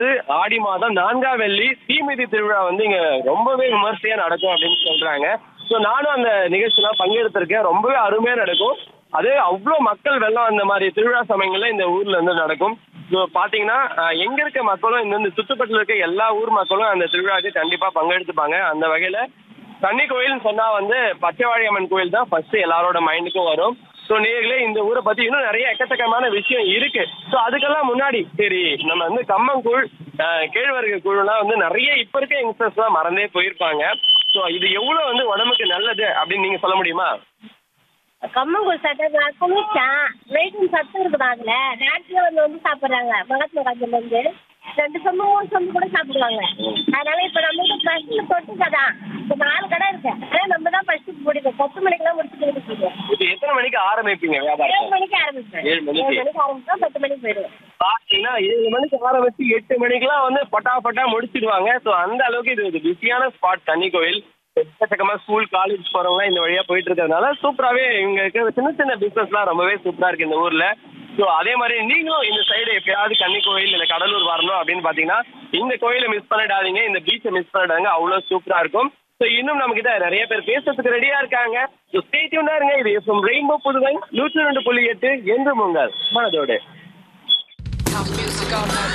அடுத்து ஆடி மாதம் நான்காம் வெள்ளி தீமிதி திருவிழா வந்து இங்க ரொம்பவே விமர்சையா நடக்கும் அப்படின்னு சொல்றாங்க ஸோ நானும் அந்த நிகழ்ச்சிலாம் பங்கெடுத்திருக்கேன் ரொம்பவே அருமையா நடக்கும் அதே அவ்வளோ மக்கள் வெள்ளம் அந்த மாதிரி திருவிழா சமயங்கள்ல இந்த ஊர்ல இருந்து நடக்கும் ஸோ பாத்தீங்கன்னா அஹ், எங்க இருக்க மக்களும் இந்த இந்த சுத்துப்பட்டில் இருக்க எல்லா ஊர் மக்களும் அந்த திருவிழாவுக்கு கண்டிப்பா பங்கெடுத்துப்பாங்க அந்த வகையில தண்ணி கோயில்னு சொன்னா வந்து பச்சைவாழி அம்மன் கோயில் தான் ஃபர்ஸ்ட் எல்லாரோட மைண்டுக்கும் வரும் ஸோ நேர்களே இந்த ஊரை பத்தி இன்னும் நிறைய எக்கச்சக்கமான விஷயம் இருக்கு ஸோ அதுக்கெல்லாம் முன்னாடி சரி நம்ம வந்து கம்மங்கூழ் அஹ், கேழ்வரகு கூழ்லாம் வந்து நிறைய இப்ப இருக்க யங்ஸ்டர்ஸ்லாம் மறந்தே போயிருப்பாங்க ஸோ இது எவ்வளவு வந்து உடம்புக்கு நல்லது அப்படின்னு நீங்க சொல்ல முடியுமா கம்மங்கூழ் சாப்பிட்டா குளிச்சா வெயிட்டும் சத்து இருக்குது அதுல நேரத்துல வந்து வந்து சாப்பிடுறாங்க மகாத்மா காந்தில இருந்து ரெண்டு சொம்பு மூணு சொம்பு கூட சாப்பிடுவாங்க அதனால இப்ப நம்ம வந்து ஃபர்ஸ்ட் தொட்டுக்க தான் இப்ப நாலு கடை இருக்கு ஆனா நம்ம தான் ஃபர்ஸ்ட் முடிக்கும் பத்து மணிக்கெல்லாம் முடிச்சுட்டு இருக்கோம் இப்போ எத்தனை மணிக்கு ஆரம்பிப்பீங்க ஏழு வியாபாரம் மணிக்கு ஆரம்பிப்பேன் ஏழு மணிக்கு. ஏழு மணிக்கு ஆரம்பிச்சா பத்து மணிக்கு போயிடுவேன் பாத்தீங்கன்னா ஏழு மணிக்கு ஆரம்பிச்சு எட்டு மணிக்கெல்லாம் வந்து பட்டா பட்டா முடிச்சிடுவாங்க ஸோ அந்த அளவுக்கு இது ஒரு பிஸியான ஸ்பாட் தண்ணி கோயில் எக்கச்சக்கமா ஸ்கூல் காலேஜ் போறவங்க இந்த வழியா போயிட்டு இருக்கிறதுனால சூப்பராகவே இவங்க இருக்கிற சின்ன சின்ன பிசினஸ்லாம் ரொம்பவே சூப்பரா இருக்கு இந்த ஊர்ல ஸோ அதே மாதிரி நீங்களும் இந்த சைடு எப்பயாவது கன்னி கோயில் இல்லை கடலூர் வரணும் அப்படின்னு பாத்தீங்கன்னா இந்த கோயிலை மிஸ் பண்ணிடாதீங்க இந்த பீச்சை மிஸ் பண்ணிடாதீங்க அவ்வளோ சூப்பரா இருக்கும் ஸோ இன்னும் நம்ம கிட்ட நிறைய பேர் பேசுறதுக்கு ரெடியா இருக்காங்க ஸோ ஸ்டேட்யூண்டா இருங்க இது எஃப்எம் ரெயின்போ புதுவை நூற்றி ரெண்டு புள்ளி எட்டு என்று உங்கள் மனதோடு House music all night